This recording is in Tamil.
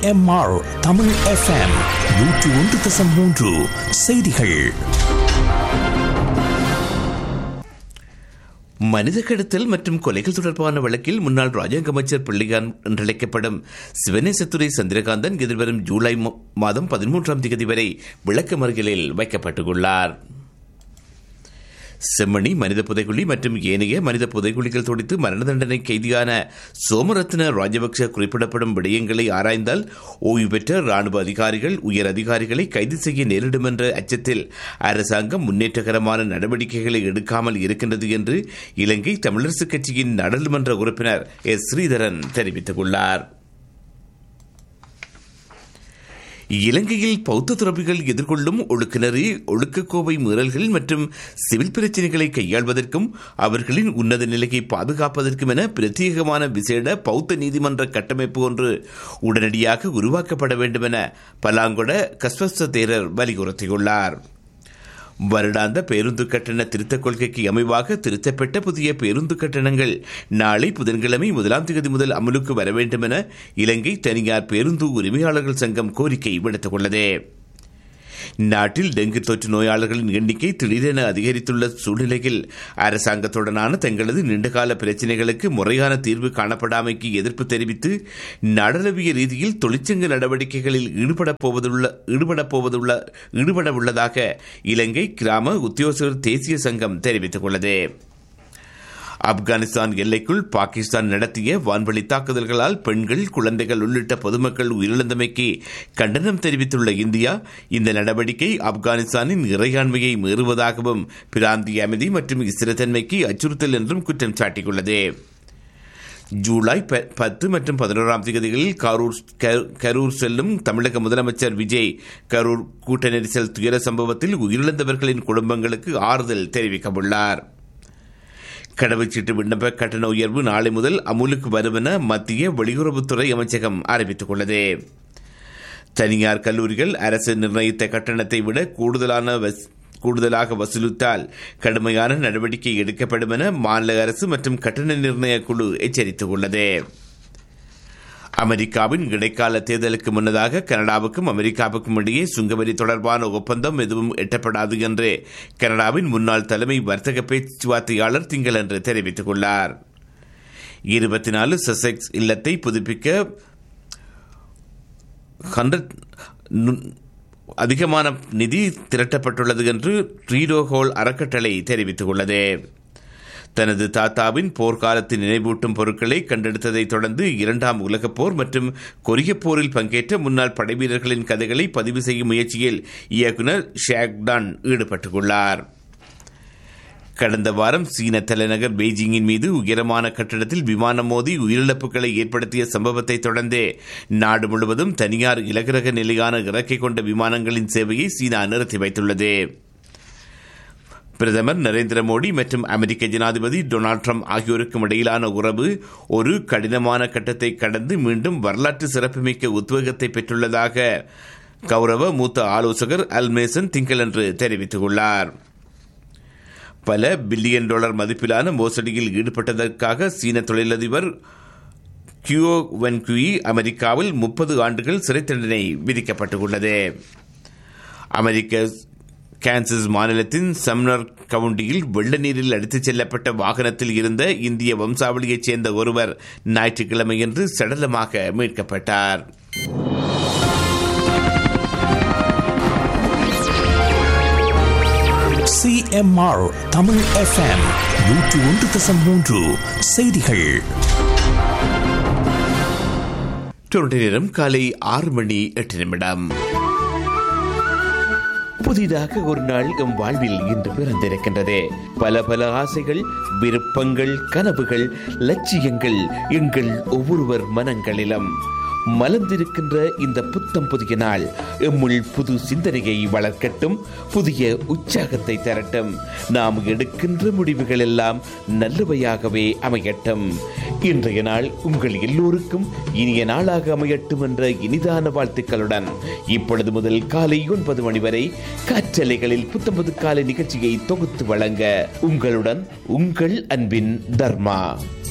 சிஎம்ஆர் தமிழ் எஃப்எம் நூற்று ஒன்று தசம் மூன்று செய்திகள் மனித கடத்தல் மற்றும் கொலைகள் தொடர்பான வழக்கில் முன்னாள் ராஜாங்க அமைச்சர் பிள்ளையான் என்றழைக்கப்படும் சிவனேசத்துறை சந்திரகாந்தன் எதிர்வரும் ஜூலை ம- மாதம் பதிமூன்றாம் தேதி வரை விளக்கமறியலில் வைக்கப்பட்டுள்ளார் செம்மணி மனித புதைகுழி மற்றும் ஏனைய மனித புதைகுழிகள் தொடித்து மரண தண்டனை கைதியான சோமரத்ன ராஜபக்ஷ குறிப்பிடப்படும் விடயங்களை ஆராய்ந்தால் ஓய்வு பெற்ற ராணுவ அதிகாரிகள் உயர் அதிகாரிகளை கைது செய்ய நேரிடும் என்ற அச்சத்தில் அரசாங்கம் முன்னேற்றகரமான நடவடிக்கைகளை எடுக்காமல் இருக்கின்றது என்று இலங்கை தமிழரசுக் கட்சியின் நாடாளுமன்ற உறுப்பினர் எஸ் ஸ்ரீதரன் தெரிவித்துள்ளார் இலங்கையில் பௌத்த துறவிகள் எதிர்கொள்ளும் ஒழுக்குநெறி ஒழுக்கக்கோவை மீறல்கள் மற்றும் சிவில் பிரச்சினைகளை கையாள்வதற்கும் அவர்களின் உன்னத நிலையை பாதுகாப்பதற்கும் என பிரத்யேகமான விசேட பௌத்த நீதிமன்ற கட்டமைப்பு ஒன்று உடனடியாக உருவாக்கப்பட வேண்டும் என பலாங்கொட கஸ்வஸ்த தேரர் வலியுறுத்தியுள்ளார் வருடாந்த பேருந்து கட்டண திருத்தக் கொள்கைக்கு அமைவாக திருத்தப்பட்ட புதிய பேருந்து கட்டணங்கள் நாளை புதன்கிழமை முதலாம் தேதி முதல் அமலுக்கு வர வேண்டும் என இலங்கை தனியார் பேருந்து உரிமையாளர்கள் சங்கம் கோரிக்கை விடுத்துள்ளது நாட்டில் டெங்கு தொற்று நோயாளர்களின் எண்ணிக்கை திடீரென அதிகரித்துள்ள சூழ்நிலையில் அரசாங்கத்துடனான தங்களது நீண்டகால பிரச்சினைகளுக்கு முறையான தீர்வு காணப்படாமைக்கு எதிர்ப்பு தெரிவித்து நாடளவிய ரீதியில் தொழிற்சங்க நடவடிக்கைகளில் ஈடுபடப் போவதுள்ள ஈடுபடப் போவதுள்ள ஈடுபட உள்ளதாக இலங்கை கிராம உத்தியோகஸ்தர் தேசிய சங்கம் தெரிவித்துள்ளது ஆப்கானிஸ்தான் எல்லைக்குள் பாகிஸ்தான் நடத்திய வான்வழி தாக்குதல்களால் பெண்கள் குழந்தைகள் உள்ளிட்ட பொதுமக்கள் உயிரிழந்தமைக்கு கண்டனம் தெரிவித்துள்ள இந்தியா இந்த நடவடிக்கை ஆப்கானிஸ்தானின் இறையாண்மையை மீறுவதாகவும் பிராந்திய அமைதி மற்றும் ஸ்திரத்தன்மைக்கு அச்சுறுத்தல் என்றும் குற்றம் சாட்டியுள்ளது ஜூலை ப- பத்து மற்றும் பதினோராம் தேதிகளில் கரூர் கரு- கரூர் செல்லும் தமிழக முதலமைச்சர் விஜய் கரூர் கூட்ட நெரிசல் துயர சம்பவத்தில் உயிரிழந்தவர்களின் குடும்பங்களுக்கு ஆறுதல் தெரிவிக்கவுள்ளார் கடவுச்சீட்டு விண்ணப்ப கட்டண உயர்வு நாளை முதல் அமுலுக்கு வரும் என மத்திய வெளியுறவுத்துறை அமைச்சகம் அறிவித்துள்ளது தனியார் கல்லூரிகள் அரசு நிர்ணயித்த கட்டணத்தை விட கூடுதலான வஸ்- கூடுதலாக வசூலித்தால் கடுமையான நடவடிக்கை எடுக்கப்படும் என மாநில அரசு மற்றும் கட்டண நிர்ணய குழு எச்சரித்துள்ளது அமெரிக்காவின் இடைக்கால தேர்தலுக்கு முன்னதாக கனடாவுக்கும் அமெரிக்காவுக்கும் இடையே சுங்கவரி தொடர்பான ஒப்பந்தம் எதுவும் எட்டப்படாது என்று கனடாவின் முன்னாள் தலைமை வர்த்தக பேச்சுவார்த்தையாளர் திங்களன்று தெரிவித்துள்ளார் இருபத்தி நாலு சசெக்ஸ் இல்லத்தை புதுப்பிக்க ஹண்ட்ரட் அதிகமான நிதி திரட்டப்பட்டுள்ளது என்று ட்ரீடோ ஹோல் அறக்கட்டளை தெரிவித்துள்ளது தனது தாத்தாவின் போர்க்காலத்தில் நினைவூட்டும் பொருட்களை கண்டெடுத்ததைத் தொடர்ந்து இரண்டாம் உலகப் போர் மற்றும் கொரியப் போரில் பங்கேற்ற முன்னாள் படைவீரர்களின் கதைகளை பதிவு செய்யும் முயற்சியில் இயக்குனர் ஷாக்டான் ஈடுபட்டுள்ளார் கடந்த வாரம் சீன தலைநகர் பெய்ஜிங்கின் மீது உயரமான கட்டடத்தில் விமானம் மோதி உயிரிழப்புகளை ஏற்படுத்திய சம்பவத்தை தொடர்ந்து நாடு முழுவதும் தனியார் இலகுரக நிலையான இறக்கை கொண்ட விமானங்களின் சேவையை சீனா நிறுத்தி வைத்துள்ளது பிரதமர் நரேந்திர மோடி மற்றும் அமெரிக்க ஜனாதிபதி டொனால்ட் ட்ரம்ப் ஆகியோருக்கும் இடையிலான உறவு ஒரு கடினமான கட்டத்தை கடந்து மீண்டும் வரலாற்று சிறப்புமிக்க உத்வேகத்தை பெற்றுள்ளதாக கௌரவ மூத்த ஆலோசகர் அல்மேசன் திங்களன்று தெரிவித்துள்ளார் பல பில்லியன் டாலர் மதிப்பிலான மோசடியில் ஈடுபட்டதற்காக சீன தொழிலதிபர் கியோ வென்குயி அமெரிக்காவில் முப்பது ஆண்டுகள் சிறை தண்டனை விதிக்கப்பட்டுள்ளது அமெரிக்க கான்சஸ் மாநிலத்தின் சம்னர் கவுண்டியில் வெள்ள நீரில் அடித்துச் செல்லப்பட்ட வாகனத்தில் இருந்த இந்திய வம்சாவளியைச் சேர்ந்த ஒருவர் ஞாயிற்றுக்கிழமையன்று சடலமாக மீட்கப்பட்டார் சிஎம்ஆர் தமிழ் எஃப்எம் நூற்று ஒன்று தசம் மூன்று செய்திகள் டொரண்டோ நேரம் காலை ஆறு மணி எட்டு நிமிடம் புதிதாக ஒரு நாள் எம் வாழ்வில் இன்று பிறந்திருக்கின்றது பல பல ஆசைகள் விருப்பங்கள் கனவுகள் லட்சியங்கள் எங்கள் ஒவ்வொருவர் மனங்களிலும் மலர்ந்திருக்கின்ற இந்த புத்தம் புதிய நாள் எம்முள் புது சிந்தனையை வளர்க்கட்டும் புதிய உற்சாகத்தை தரட்டும் நாம் எடுக்கின்ற முடிவுகள் எல்லாம் நல்லவையாகவே அமையட்டும் இன்றைய நாள் உங்கள் எல்லோருக்கும் இனிய நாளாக அமையட்டும் என்ற இனிதான வாழ்த்துக்களுடன் இப்பொழுது முதல் காலை ஒன்பது மணி வரை காற்றலைகளில் புத்தம்பது காலை நிகழ்ச்சியை தொகுத்து வழங்க உங்களுடன் உங்கள் அன்பின் தர்மா